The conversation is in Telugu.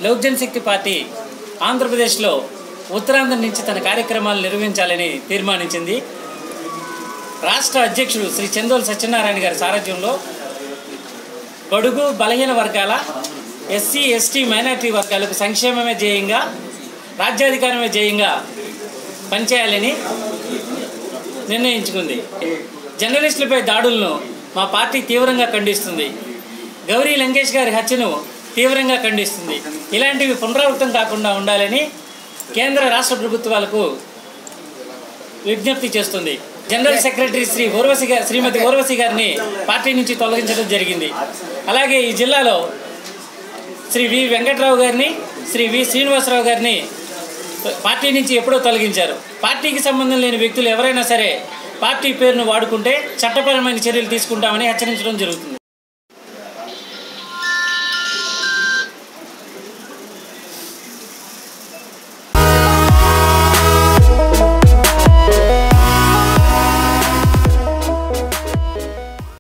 లోక్ జనశక్తి పార్టీ ఆంధ్రప్రదేశ్లో ఉత్తరాంధ్ర నుంచి తన కార్యక్రమాలు నిర్వహించాలని తీర్మానించింది రాష్ట్ర అధ్యక్షుడు శ్రీ చందోల్ సత్యనారాయణ గారి సారథ్యంలో బడుగు బలహీన వర్గాల ఎస్సీ ఎస్టీ మైనారిటీ వర్గాలకు సంక్షేమమే ధ్యేయంగా రాజ్యాధికారమే ధ్యేయంగా పనిచేయాలని నిర్ణయించుకుంది జర్నలిస్టులపై దాడులను మా పార్టీ తీవ్రంగా ఖండిస్తుంది గౌరీ లంకేష్ గారి హత్యను తీవ్రంగా ఖండిస్తుంది ఇలాంటివి పునరావృతం కాకుండా ఉండాలని కేంద్ర రాష్ట్ర ప్రభుత్వాలకు విజ్ఞప్తి చేస్తుంది జనరల్ సెక్రటరీ శ్రీ ఊర్వశి గారి శ్రీమతి ఊర్వశి గారిని పార్టీ నుంచి తొలగించడం జరిగింది అలాగే ఈ జిల్లాలో శ్రీ వి వెంకట్రావు గారిని శ్రీ వి శ్రీనివాసరావు గారిని పార్టీ నుంచి ఎప్పుడో తొలగించారు పార్టీకి సంబంధం లేని వ్యక్తులు ఎవరైనా సరే పార్టీ పేరును వాడుకుంటే చట్టపరమైన చర్యలు తీసుకుంటామని హెచ్చరించడం జరుగుతుంది